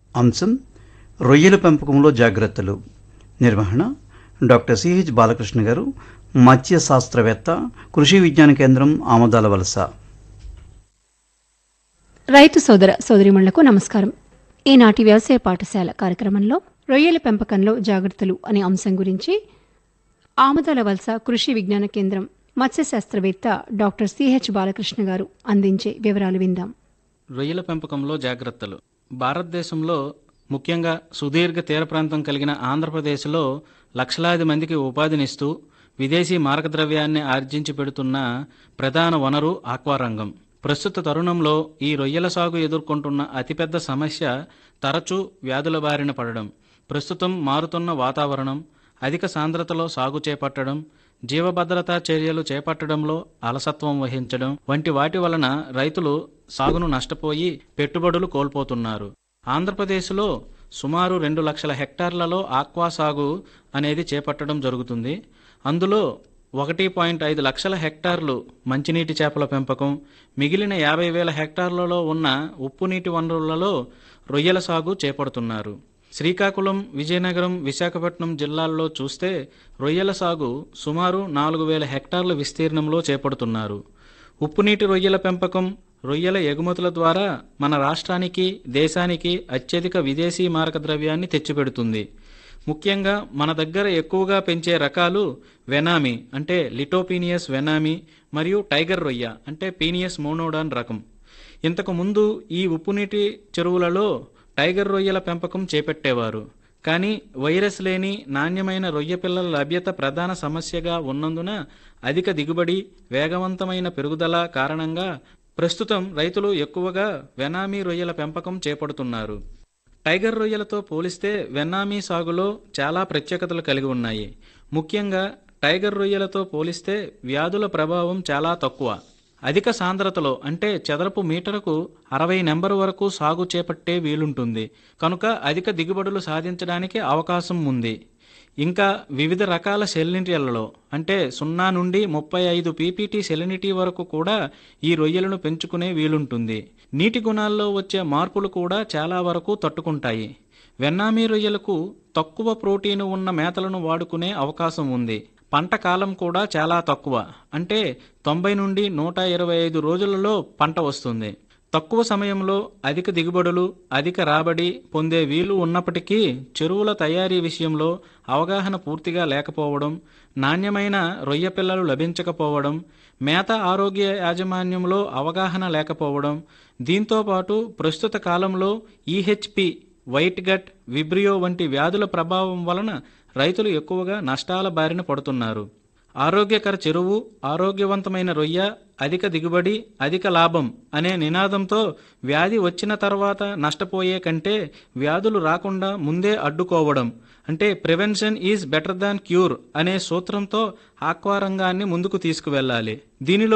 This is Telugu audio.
అంశం రొయ్యల పెంపకంలో జాగ్రత్తలు నిర్వహణ డాక్టర్ సిహెచ్ బాలకృష్ణ గారు మత్స్య శాస్త్రవేత్త కృషి విజ్ఞాన కేంద్రం ఆమదాల వలస రైతు సోదర సోదరిమణులకు నమస్కారం ఈనాటి వ్యవసాయ పాఠశాల కార్యక్రమంలో రొయ్యల పెంపకంలో జాగ్రత్తలు అనే అంశం గురించి ఆమదాల వలస కృషి విజ్ఞాన కేంద్రం మత్స్య శాస్త్రవేత్త డాక్టర్ సిహెచ్ బాలకృష్ణ గారు అందించే వివరాలు విందాం రొయ్యల పెంపకంలో జాగ్రత్తలు భారతదేశంలో ముఖ్యంగా సుదీర్ఘ తీర ప్రాంతం కలిగిన ఆంధ్రప్రదేశ్లో లక్షలాది మందికి ఉపాధినిస్తూ విదేశీ మార్గద్రవ్యాన్ని ఆర్జించి పెడుతున్న ప్రధాన వనరు ఆక్వారంగం ప్రస్తుత తరుణంలో ఈ రొయ్యల సాగు ఎదుర్కొంటున్న అతిపెద్ద సమస్య తరచూ వ్యాధుల బారిన పడడం ప్రస్తుతం మారుతున్న వాతావరణం అధిక సాంద్రతలో సాగు చేపట్టడం జీవభద్రతా చర్యలు చేపట్టడంలో అలసత్వం వహించడం వంటి వాటి వలన రైతులు సాగును నష్టపోయి పెట్టుబడులు కోల్పోతున్నారు ఆంధ్రప్రదేశ్లో సుమారు రెండు లక్షల హెక్టార్లలో ఆక్వా సాగు అనేది చేపట్టడం జరుగుతుంది అందులో ఒకటి పాయింట్ ఐదు లక్షల హెక్టార్లు మంచినీటి చేపల పెంపకం మిగిలిన యాభై వేల హెక్టార్లలో ఉన్న ఉప్పు నీటి వనరులలో రొయ్యల సాగు చేపడుతున్నారు శ్రీకాకుళం విజయనగరం విశాఖపట్నం జిల్లాల్లో చూస్తే రొయ్యల సాగు సుమారు నాలుగు వేల హెక్టార్ల విస్తీర్ణంలో చేపడుతున్నారు ఉప్పునీటి రొయ్యల పెంపకం రొయ్యల ఎగుమతుల ద్వారా మన రాష్ట్రానికి దేశానికి అత్యధిక విదేశీ మారక ద్రవ్యాన్ని తెచ్చిపెడుతుంది ముఖ్యంగా మన దగ్గర ఎక్కువగా పెంచే రకాలు వెనామి అంటే లిటోపీనియస్ వెనామి మరియు టైగర్ రొయ్య అంటే పీనియస్ మోనోడాన్ రకం ఇంతకు ముందు ఈ ఉప్పునీటి చెరువులలో టైగర్ రొయ్యల పెంపకం చేపట్టేవారు కానీ వైరస్ లేని నాణ్యమైన రొయ్య పిల్లల లభ్యత ప్రధాన సమస్యగా ఉన్నందున అధిక దిగుబడి వేగవంతమైన పెరుగుదల కారణంగా ప్రస్తుతం రైతులు ఎక్కువగా వెనామీ రొయ్యల పెంపకం చేపడుతున్నారు టైగర్ రొయ్యలతో పోలిస్తే వెన్నామీ సాగులో చాలా ప్రత్యేకతలు కలిగి ఉన్నాయి ముఖ్యంగా టైగర్ రొయ్యలతో పోలిస్తే వ్యాధుల ప్రభావం చాలా తక్కువ అధిక సాంద్రతలో అంటే చదరపు మీటరుకు అరవై నెంబర్ వరకు సాగు చేపట్టే వీలుంటుంది కనుక అధిక దిగుబడులు సాధించడానికి అవకాశం ఉంది ఇంకా వివిధ రకాల సెలినిటీలలో అంటే సున్నా నుండి ముప్పై ఐదు పీపీటీ సెలినిటీ వరకు కూడా ఈ రొయ్యలను పెంచుకునే వీలుంటుంది నీటి గుణాల్లో వచ్చే మార్పులు కూడా చాలా వరకు తట్టుకుంటాయి వెన్నామీ రొయ్యలకు తక్కువ ప్రోటీన్ ఉన్న మేతలను వాడుకునే అవకాశం ఉంది పంట కాలం కూడా చాలా తక్కువ అంటే తొంభై నుండి నూట ఇరవై ఐదు రోజులలో పంట వస్తుంది తక్కువ సమయంలో అధిక దిగుబడులు అధిక రాబడి పొందే వీలు ఉన్నప్పటికీ చెరువుల తయారీ విషయంలో అవగాహన పూర్తిగా లేకపోవడం నాణ్యమైన రొయ్య పిల్లలు లభించకపోవడం మేత ఆరోగ్య యాజమాన్యంలో అవగాహన లేకపోవడం దీంతోపాటు ప్రస్తుత కాలంలో ఈహెచ్పి వైట్ గట్ విబ్రియో వంటి వ్యాధుల ప్రభావం వలన రైతులు ఎక్కువగా నష్టాల బారిన పడుతున్నారు ఆరోగ్యకర చెరువు ఆరోగ్యవంతమైన రొయ్య అధిక దిగుబడి అధిక లాభం అనే నినాదంతో వ్యాధి వచ్చిన తర్వాత నష్టపోయే కంటే వ్యాధులు రాకుండా ముందే అడ్డుకోవడం అంటే prevention is better than cure అనే సూత్రంతో ఆక్వా రంగాన్ని ముందుకు తీసుకువెళ్ళాలి దీనిలో